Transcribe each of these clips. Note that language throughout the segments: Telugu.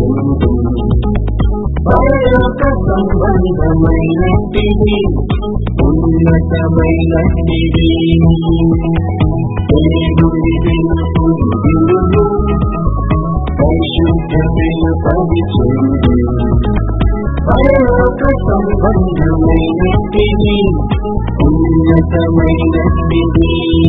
చూడు పరలోక సంబంధమైనటిది ఉన్నతమైనటిది దేవుని వెలుగును విడును పరిశుద్ధమైన పరిచయుడు పరలోక సంబంధమైనటిది ఉన్నతమైనటిది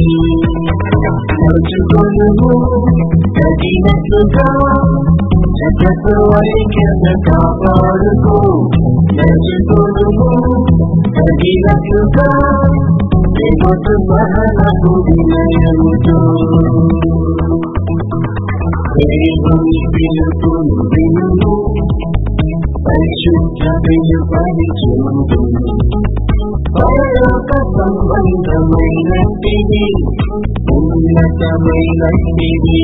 నడుచుకొనుము తగినట్లుగా జగత్తు ఐక్యత కాపాడుకో నడుచుకొనుము తగినట్లుగా జగత్తు సహనకు వినయముతో దేవుని పిలుపును వినుము పరిశుద్ధమైన పరిచయుడు పరలోక సంబంధమైనటిది ఉన్నతమైనటిది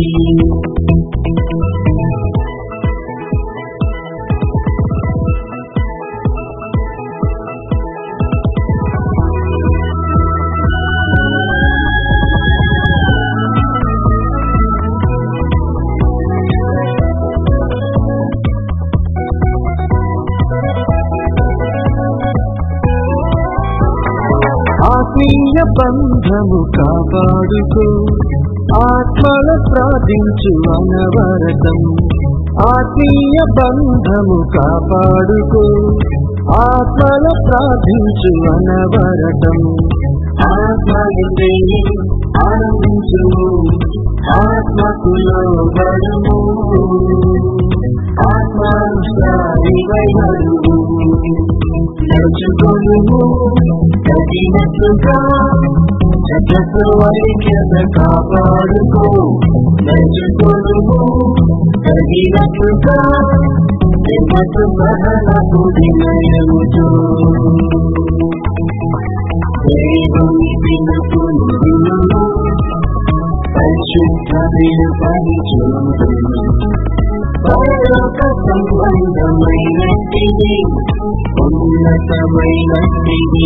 ఆత్మీయ బంధము కాపాడుకో ఆత్మల ప్రార్థించు అనవరతం ఆత్మీయ బంధము కాపాడుకో ఆత్మల ప్రార్థించు అనవరతం ఆత్మనితే ఆనందించుము ఆత్మకు లోబడుము ఆత్మానుసారివై నడుము నడుచుకొనుము తగినట్లుగా జగత్తు ఐక్యత కాపాడుకో నడుచుకొనుము తగినట్లుగా జగత్తు సహనకు వినయముతో దేవుని పిలుపును వినుము పరిశుద్ధమైన పరిచయుడు పరలోక సంబంధమైనటిది ఉన్నతమైనటిది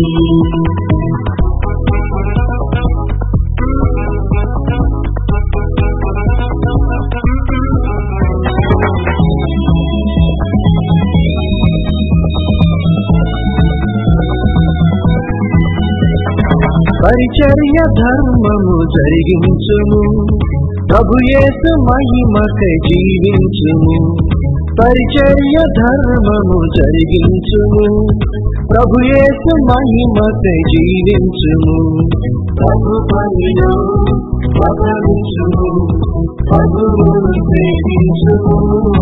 పరిచర్య ధర్మము జరిగించుము ప్రభుయేసు మహిమకై జీవించుము పరిచర్య ధర్మము జరిగించుము ప్రభుయేసు మహిమకై జీవించుము ప్రభు పనిలో పవనించుము ప్రభువును సేవించుము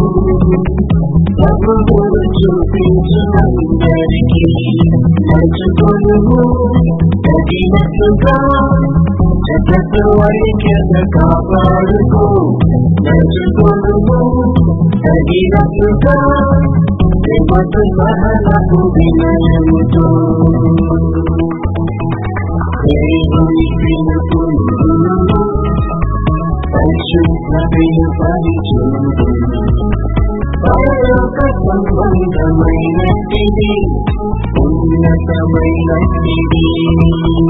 ప్రభువును చూపించుమందరికీ నడుచుకొనుము తగినట్లుగా జగత్తు ఐక్యత కాపాడుకో నడుచుకొనుము తగినట్లుగా జగత్తు సహనకు వినయముతో దేవుని పిలుపును వినుము పరిశుద్ధమైన పరిచయుడు పరలోక సంబంధమైనటిది ఉన్నతమైనటిది